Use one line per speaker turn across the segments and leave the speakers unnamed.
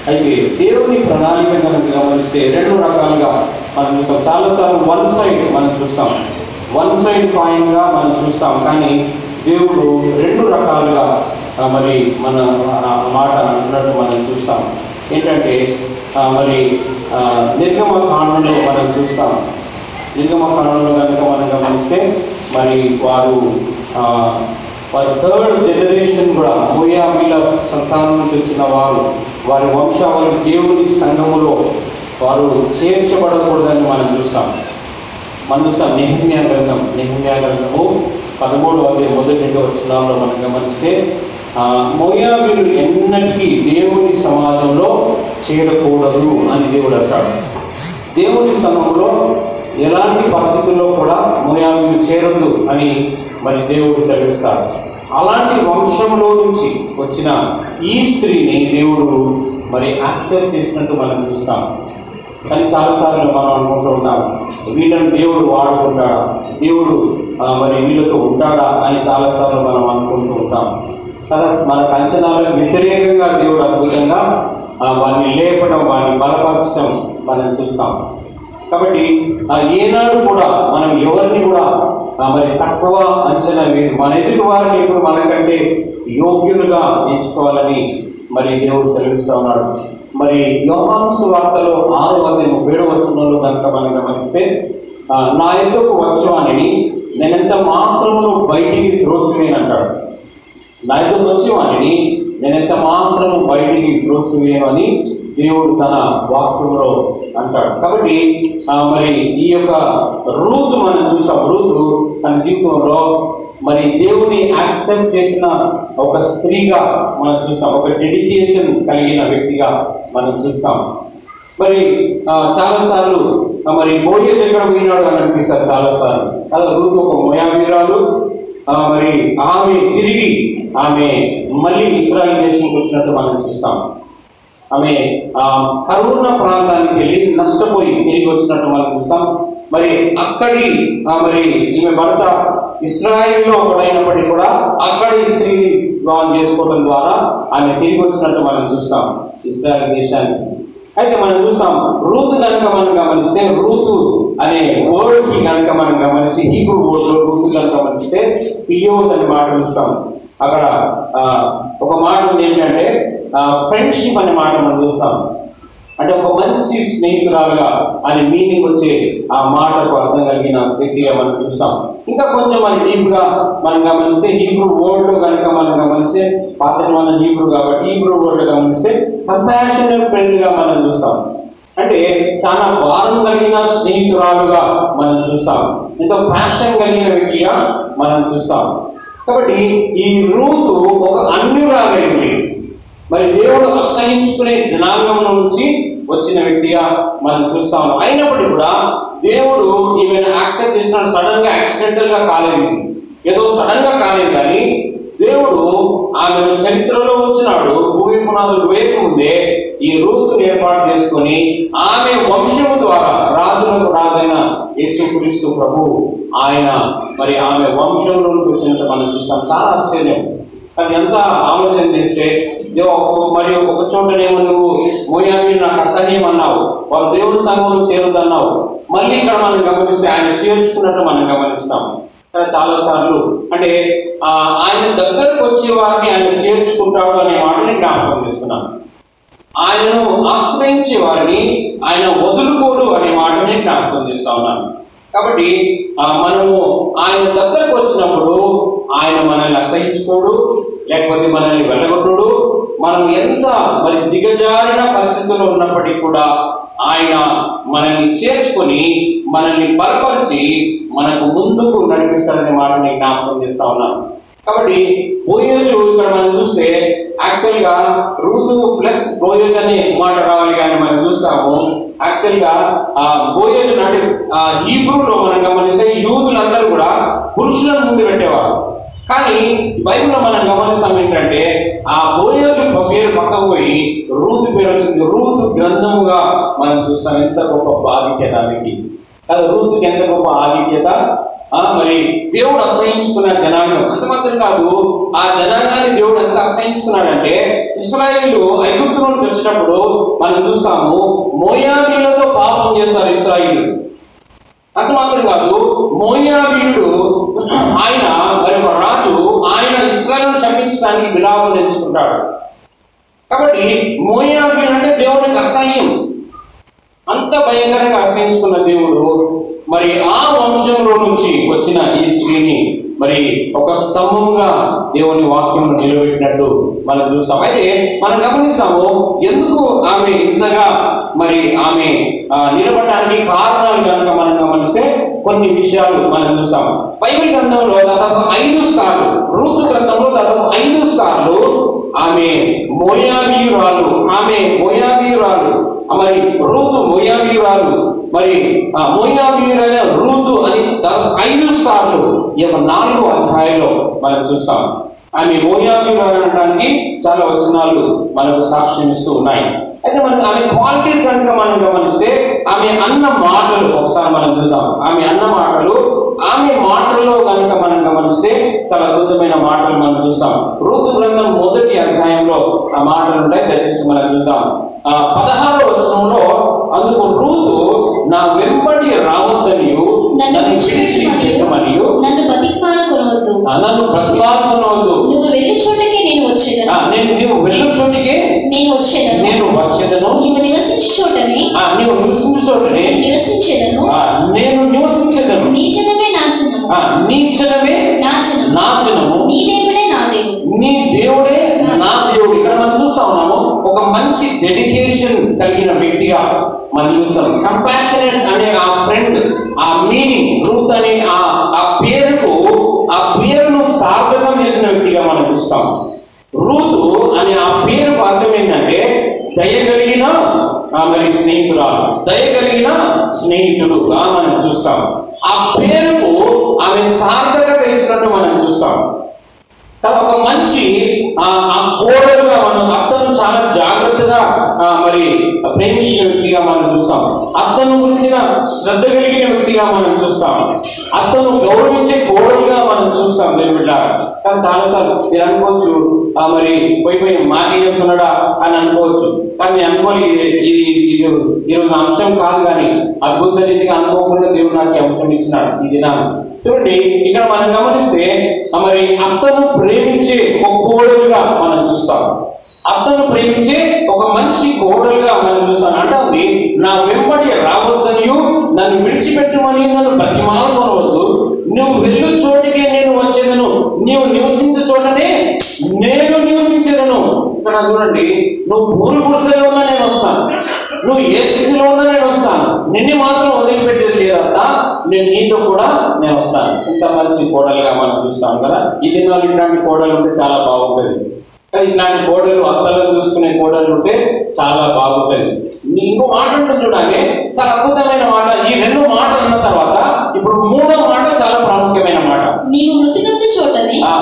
అయితే దేవుని ప్రణాళిక కనుక గమనిస్తే రెండు రకాలుగా మనం చూస్తాం చాలాసార్లు వన్ సైడ్ మనం చూస్తాం వన్ సైడ్ కాయిన్గా మనం చూస్తాం కానీ దేవుడు రెండు రకాలుగా ఆ, మరి మన ఆ మాట అంటున్నట్టు మనం చూస్తాం ఏంటంటే ఆ, మరి ఆ, నిర్గమ కాండంలో మనం చూస్తాం నిర్గమ కాలంలో కనుక మనం గమనిస్తే మరి వారు ఆ, వారి థర్డ్ జనరేషన్ కూడా మోయాబీల సంతానం నుంచి వచ్చిన వారు వారి వంశావళి దేవుని సంఘములో వారు చేర్చబడకూడదని మనం చూస్తాం మనం చూస్తాం నెహమ్యా గ్రంథం నెహమ్యా గ్రంథము పదమూడు అధ్యాయం మొదటి రెండో వచ్చినాల్లో మనం గమనిస్తే ఆ, మోయాబీలు ఎన్నటికీ దేవుని సమాజంలో చేరకూడదు అని దేవుడు అంటాడు దేవుని సమయంలో ఎలాంటి పరిస్థితుల్లో కూడా మోయాబీలు చేరదు అని మరి దేవుడు సెలవిస్తాడు అలాంటి వంశంలో నుంచి వచ్చిన ఈ స్త్రీని దేవుడు మరి యాక్సెప్ట్ చేసినట్టు మనం చూస్తాం కానీ చాలాసార్లు మనం అనుకుంటూ ఉంటాం వీళ్ళని దేవుడు వాడుకుంటాడా దేవుడు ఆ, మరి వీళ్ళతో ఉంటాడా అని చాలాసార్లు మనం అనుకుంటూ ఉంటాం కదా మన అంచనాలకు వ్యతిరేకంగా దేవుడు అద్భుతంగా ఆ, వారిని లేపడం వారిని బలపరచడం మనం చూస్తాం కాబట్టి ఆ, ఏనాడు కూడా మనం ఎవరిని కూడా ఆ, మరి తక్కువ అంచనా లేదు మన ఎదుటి వారిని ఇప్పుడు మనకంటే యోగ్యులుగా ఎంచుకోవాలని మరి దేవుడు సెలవిస్తూ ఉన్నాడు మరి యోహాంసు వార్తలో ఆరు వందల ముప్పై ఏడు వచనంలో కనుక మనం గమనిస్తే ఆ, నా ఎందుకు వచ్చానని నేనెంత మాత్రమును బయటికి త్రోసివేయను అంటాడు నా ఎదురు వచ్చి వాడిని నేను ఎంత మాత్రం బయటికి ప్రోత్సవేయమని దేవుడు తన వాక్యంలో అంటాడు కాబట్టి ఆ, మరి ఈ యొక్క రూతు మనం చూస్తాం రూతు తన జీవితంలో మరి దేవుని యాక్సెప్ట్ చేసిన ఒక స్త్రీగా మనం చూస్తాం ఒక డెడికేషన్ కలిగిన వ్యక్తిగా మనం చూస్తాం మరి ఆ, చాలాసార్లు ఆ, మరి బోయే దగ్గర పోయినాడు అని అనిపిస్తారు చాలాసార్లు అలా రూతు ఒక మోయాబీరాలు ఆ, మరి ఆమె తిరిగి ఆమె మళ్ళీ ఇస్రాయల్ దేశంకి వచ్చినట్టు మనం చూస్తాం ఆమె ఆ, కరుణ ప్రాంతానికి వెళ్ళి నష్టపోయి తిరిగి వచ్చినట్టు మనం చూస్తాం మరి అక్కడి ఆ, మరి ఈమె భర్త ఇస్రాయిల్లో ఒకడైనప్పటికీ కూడా అక్కడి స్త్రీని వివాహం చేసుకోవడం ద్వారా ఆమె తిరిగి వచ్చినట్టు మనం చూస్తాం ఇస్రాయల్ దేశానికి అయితే మనం చూస్తాం రూతు కనుక మనం గమనిస్తే రూతు అనే వర్డ్కి కనుక మనం గమనిస్తే హీబ్రూ వర్డ్లో రూతు కనుక గమనిస్తే పియోస్ అనే మాట చూస్తాం అక్కడ ఆ, ఒక మాట ఉంది ఏంటంటే ఫ్రెండ్షిప్ అనే మాట మనం చూస్తాం అంటే ఒక మంచి స్నేహితురాలుగా అనే మీనింగ్ వచ్చే ఆ మాటకు అర్థం కలిగిన వ్యక్తిగా మనం చూస్తాం ఇంకా కొంచెం మన డీప్గా మనం గమనిస్తే హీబ్రూ వర్డ్ కనుక మనం గమనిస్తే పాత మన హీబ్రూ కాబట్టి హీబ్రూ వర్డ్ గమనిస్తే కంపాషనల్ ఫ్రెండ్గా మనం చూస్తాం అంటే చాలా భారం కలిగిన స్నేహితురాలుగా మనం చూస్తాం ఎంతో ఫ్యాషన్ కలిగిన వ్యక్తిగా మనం చూస్తాం కాబట్టి ఈ రూతు ఒక అన్యురాలైంది మరి దేవుడు అసహించుకునే జనాంగం నుంచి వచ్చిన వ్యక్తిగా మనం చూస్తా ఉన్నాం అయినప్పటికీ కూడా దేవుడు ఈమెను యాక్సెప్ట్ చేసినాడు సడన్ గా యాక్సిడెంటల్ గా కాలేదు ఏదో సడన్ గా కాలేదు కానీ దేవుడు ఆమెను చరిత్రలో ఉంచినాడు భూమి పునాదులు వేయకముందే ఈ రూతును ఏర్పాటు చేసుకొని ఆమె వంశము ద్వారా రాజులకు రాజైన యేసుక్రీస్తు ప్రభు ఆయన మరి ఆమె వంశంలో నుంచి వచ్చినట్టు మనం చూస్తాం చాలా ఆశ్చర్యం అది ఎంత ఆలోచన చేస్తే దేవ ఒక- మరి ఒక చోటనేమో నువ్వు మోయాబీ నాకు అసహ్యం అన్నావు వారు దేవుడి సంఘంలో చేరుదన్నావు మళ్ళీ ఇక్కడ మనం గమనిస్తే ఆయన చేర్చుకున్నట్టు మనం గమనిస్తాం కానీ చాలా సార్లు అంటే ఆ, ఆయన దగ్గరకు వచ్చే వారిని ఆయన చేర్చుకుంటాడు అనే మాటని జ్ఞాపకం చేస్తున్నాను ఆయనను ఆశ్రయించే వారిని ఆయన వదులుకోడు అనే మాటని జ్ఞాపకం చేస్తా ఉన్నాను కాబట్టి ఆ, మనము ఆయన దగ్గరకు వచ్చినప్పుడు ఆయన మనల్ని అసహించుకోడు లేకపోతే మనల్ని వెళ్ళగొట్టుడు మనం ఎంత మరి దిగజారిన పరిస్థితుల్లో ఉన్నప్పటికీ కూడా ఆయన మనల్ని చేర్చుకొని మనల్ని బలపరిచి మనకు ముందుకు నడిపిస్తాడనే మాటని జ్ఞాపకం చేస్తా ఉన్నాను కాబట్టి బోయోజు ఇక్కడ మనం చూస్తే యాక్చువల్ గా రూతు ప్లస్ బోయోజ్ అనే మాట రావాలి కానీ మనం చూస్తాము యాక్చువల్ గా ఆ బోయోజు అంటే ఆ హీబ్రూలో మనం గమనిస్తే యూదులందరూ కూడా పురుషులను ముందు పెట్టేవారు కానీ బైబిల్లో మనం గమనిస్తాం ఏంటంటే ఆ బోయోజు పేరు పక్కకు పోయి రూతు పేరు వచ్చింది రూతు గ్రంథముగా మనం చూస్తాం ఎంత గొప్ప బాధిత్యత ఆమెకి అది రూతుకి ఎంత గొప్ప ఆధిక్యత ఆ, మరి దేవుడు అసహించుకున్న జనాంగం అంత మాత్రం కాదు ఆ జనాంగాన్ని దేవుడు ఎంత అసహించుకున్నాడంటే ఇస్రాయేలు ఐగుప్తు నుంచి వచ్చినప్పుడు మనం చూస్తాము మోయాబీలతో పాపం చేస్తారు ఇస్రాయిల్ అంత మాత్రం కాదు మోయాబీయుడు ఆయన మరి ఒక రాజు ఆయన ఇస్రాయల్ క్షమించడానికి విలాపం ఎంచుకుంటాడు కాబట్టి మోయాబీయుడు అంటే దేవునికి అసహ్యం అంత భయంకరంగా అసహించుకున్న దేవుడు మరి ఆ వంశంలో నుంచి వచ్చిన ఈ స్త్రీని మరి ఒక స్తంభంగా దేవుని వాక్యం నిలబెట్టినట్టు మనం చూస్తాం అయితే మనం గమనిస్తాము ఎందుకు ఆమె ఇంతగా మరి ఆమె ఆ, నిలబడటానికి కారణాలు కనుక మనం గమనిస్తే కొన్ని విషయాలు మనం చూస్తాం బైబిల్ గ్రంథంలో దాదాపు ఐదు సార్లు రూతు గ్రంథంలో దాదాపు ఐదు సార్లు ఆమె మోయాబీయురాలు ఆమె మోయాబీయురాలు మరి రూతు మోయాబీయురాలు మరి ఆ మోయాబీయురైన రూతు అని దాదాపు ఐదు సార్లు ఈ యొక్క నాలుగు అధ్యాయంలో మనం చూస్తాం ఆమె మోయాబీయురాలు అనడానికి చాలా వచనాలు మనకు సాక్ష్యం ఇస్తూ ఉన్నాయి అయితే మనకు ఆమె క్వాలిటీస్ కనుక మనం గమనిస్తే ఆమె అన్న మాటలు ఒకసారి మనం చూసాం ఆమె అన్న మాటలు ఆమె మాటల్లో కనుక మనం గమనిస్తే చాలా అద్భుతమైన మాటలు మనం చూస్తాం రూతు గ్రంథం మొదటి అధ్యాయంలో ఆ మాటలు ఉంటాయి దయచేసి మనం చూద్దాం ఆ పదహారో వచనంలో అందుకు రూతు నా వెంబడి రావద్దనియు
నన్ను
నన్ను విడిచి
విడిచిపెట్టమనియు,
పెట్టమనియు
నన్ను బతికిమాల కొనవద్దు
ఆ, నన్ను ప్రతిపాదనవద్దు
నువ్వు వెళ్ళి చోటకే నేను వచ్చేదను
నేను నీవు వెళ్ళు చోటికి
నేను వచ్చేదను
నేను వచ్చేదను
నీవు నివసించు చోటనే
ఆ, నీవు నివసించు చోటనే
నేను నివసించేదను
ఆ, నేను నివసించదను
నీ జనమే నా జనము
ఆ, నీ జనమే
నా జనము
నా జనము
నీ దేవుడే నా దేవుడు
నీ దేవుడే నా దేవుడు ఇక్కడ మనం చూస్తా ఉన్నాము ఒక మంచి డెడికేషన్ కలిగిన వ్యక్తిగా మనం చూస్తాం కంపాషనేట్ అనే ఆ ఫ్రెండ్ ఆ మీనింగ్ రూత్ అనే ఆ ఆ పేరుకు ఆ పేరును సార్థకం చేసిన వ్యక్తిగా మనం చూస్తాం రూతు అనే ఆ పేరు అర్థం ఏంటంటే దయగలిగిన ఆ మరి స్నేహితురాలు దయగలిగిన స్నేహితుడుగా మనం చూస్తాం ఆ పేరుకు ఆమె సార్థకత ఇచ్చినట్టు మనం చూస్తాం తన ఒక మంచి ఆ ఆ కోడలుగా మనం అత్తను చాలా జాగ్రత్తగా ఆ, మరి ప్రేమించిన వ్యక్తిగా మనం చూస్తాం అత్తను గురించిన శ్రద్ధ కలిగిన వ్యక్తిగా మనం చూస్తాం అత్తను గౌరవించే కోడలుగా మనం చూస్తాం దేవుళ్ళ కానీ చాలాసార్లు మీరు అనుకోవచ్చు ఆ, మరి పోయి పోయి మాకే చెప్తున్నాడా అని అనుకోవచ్చు కానీ నేను అనుకోని ఇది ఇది ఇది ఈరోజు అంశం కాదు కానీ అద్భుత రీతిగా అనుకోకుండా దేవుడు నాకు ఈ అంశం ఇచ్చినాడు ఈ దినాన్ని చూడండి ఇక్కడ మనం గమనిస్తే ఆ మరి అత్తను ప్రేమించే ఒక కోడలుగా మనం చూస్తాం అత్తను ప్రేమించే ఒక మంచి కోడలుగా మనం చూస్తాం అంటే నా వెంబడి రావద్దనియు నన్ను విడిచిపెట్టమని నన్ను ప్రతిమాలకొనవద్దు నువ్వు వెళ్ళు చోటికే నేను వచ్చేదను నీవు నివసించే చోటనే నేను నివసించేదను ఇక్కడ చూడండి నువ్వు పూరి గుడిసెలో ఉన్నా నేను వస్తాను నువ్వు ఏ స్థితిలో ఉన్నా నేను వస్తాను నిన్ను మాత్రం వదిలిపెట్టేది లేదంతా నేను నీతో కూడా నేను వస్తాను ఇంత మంచి కోడలుగా మనం చూస్తాం కదా ఈ దినాలు ఇట్లాంటి కోడలు ఉంటే చాలా బాగుంటుంది కానీ ఇట్లాంటి కోడలు అత్తలు చూసుకునే కోడలు ఉంటే చాలా బాగుంటుంది నీ ఇంకో మాట ఉంటుంది చూడండి చాలా అద్భుతమైన మాట ఈ రెండు మాటలు అన్న తర్వాత ఇప్పుడు మూడో మాట చాలా ప్రాముఖ్యమైన మాట
నీవు మృతి నొంది చోటనే
ఆ,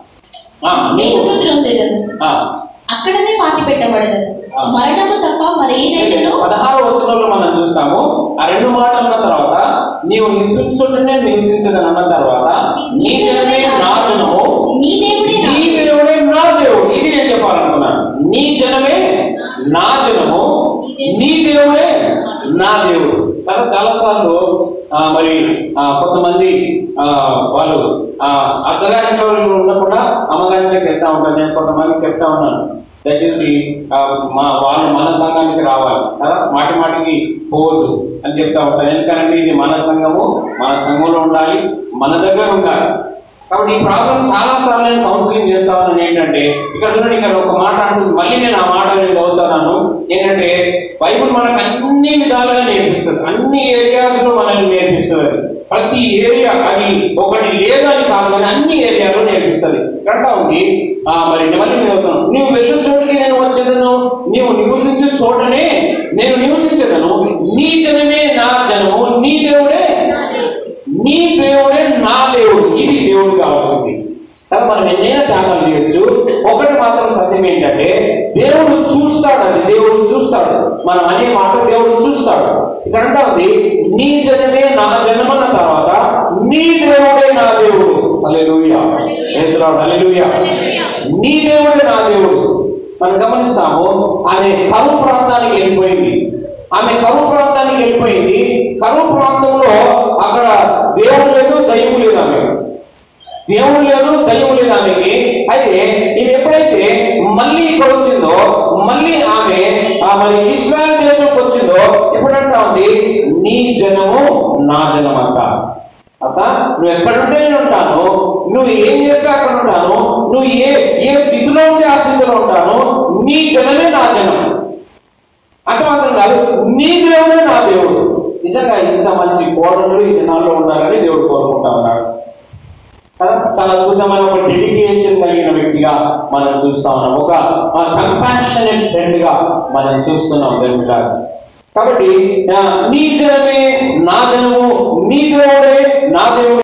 ఆ,
నేను
నీవు
మృతి నొందేదను
ఆ,
అక్కడనే పాతి పెట్టబడదను
ఆ.
మరణము తప్ప మరి ఏదైనా
పదహారు వచనంలో మనం చూస్తాము ఆ రెండు మాటలు అన్న తర్వాత నీవు నివసించుంటే నివసించదని అన్న తర్వాత నీ జనమే నా జనము
నీ దేవుడే నా
నీ దేవుడే నా దేవుడు ఇది నేను చెప్పాలనుకున్నాను నీ జనమే నా జనము నీ దేవుడే నా దేవుడు చాలా చాలా సార్లు మరి ఆ, కొంతమంది ఆ, వాళ్ళు ఆ, అత్తగారింట్లో ఉన్నప్పుడు అమ్మగారింటికి వెళ్తా ఉంటారు నేను కొంతమంది చెప్తా ఉన్నాను దయచేసి ఆ, మా వాళ్ళు మన సంఘానికి రావాలి కదా మాటి మాటికి పోవద్దు అని చెప్తా ఉంటాను ఎందుకంటే ఇది మన సంఘము మన సంఘంలో ఉండాలి మన దగ్గర ఉండాలి కాబట్టి ఈ ప్రాబ్లం చాలా సార్లు నేను కౌన్సిలింగ్ చేస్తా ఉన్నాను ఏంటంటే ఇక్కడ చూడండి ఇక్కడ ఒక మాట అంటుంది మళ్ళీ నేను ఆ మాట నేను చదువుతున్నాను ఏంటంటే బైబుల్ మనకు అన్ని విధాలుగా నేర్పిస్తుంది అన్ని ఏరియాస్ లో మనల్ని నేర్పిస్తుంది అది. ప్రతి ఏరియా అది ఒకటి లేదని కాదు కానీ అన్ని ఏరియాలో నేర్పిస్తుంది కరెక్టా ఉంది ఆ, మరి నేను మళ్ళీ నేను చదువుతున్నాను నీవు వెళ్ళు చోటుకి నేను వచ్చేదను నీవు నివసించే చోటనే నేను నివసించేదను నీ జనమే నా జనము నీ దేవుడే నీ దేవుడే నా దేవుడు ఇది దేవుడు కావాల్సింది కానీ మనం ఎన్నైనా త్యాగాలు చేయొచ్చు ఒకటి మాత్రం సత్యం ఏంటంటే దేవుడు చూస్తాడు అది దేవుడు చూస్తాడు మనం అనే మాట దేవుడు చూస్తాడు ఇక్కడ అంటుంది నీ జనమే నా జన్మన్న తర్వాత నీ దేవుడే నా దేవుడు హల్లెలూయా హల్లెలూయా నీ దేవుడే నా దేవుడు మనం గమనిస్తాము ఆమె కరువు ప్రాంతానికి వెళ్ళిపోయింది ఆమె కరువు ప్రాంతానికి వెళ్ళిపోయింది కరువు ప్రాంతంలో అక్కడ దేవుడు లేదు దయ్యం లేదు ఆమె దేవుడు లేదు దయ్యం లేదు ఆమెకి అయితే ఇది ఎప్పుడైతే మళ్ళీ ఇక్కడ వచ్చిందో మళ్ళీ ఆమె ఆ మరి ఇస్రాయల్ దేశంకి వచ్చిందో ఎప్పుడంటా ఉంది నీ జనము నా జనం అంట అసలు నువ్వు ఎక్కడుంటే నేను ఉంటాను నువ్వు ఏం చేస్తే అక్కడ ఉంటాను నువ్వు ఏ ఏ స్థితిలో ఉంటే ఆ స్థితిలో ఉంటాను నీ జనమే నా జనం అంటే మాత్రం కాదు నీ దేవుడే నా దేవుడు నిజంగా ఇంత మంచి కోడలు ఈ జనాల్లో ఉండాలని దేవుడు కోరుకుంటా ఉన్నాడు కదా చాలా అద్భుతమైన ఒక డెడికేషన్ కలిగిన వ్యక్తిగా మనం చూస్తా ఉన్నాం ఒక కంపాషనెట్ ఫ్రెండ్ గా మనం చూస్తున్నాం దేవుడు కాబట్టి ఆ, నీ జనమే నా జనము నీ దేవుడే నా దేవుడు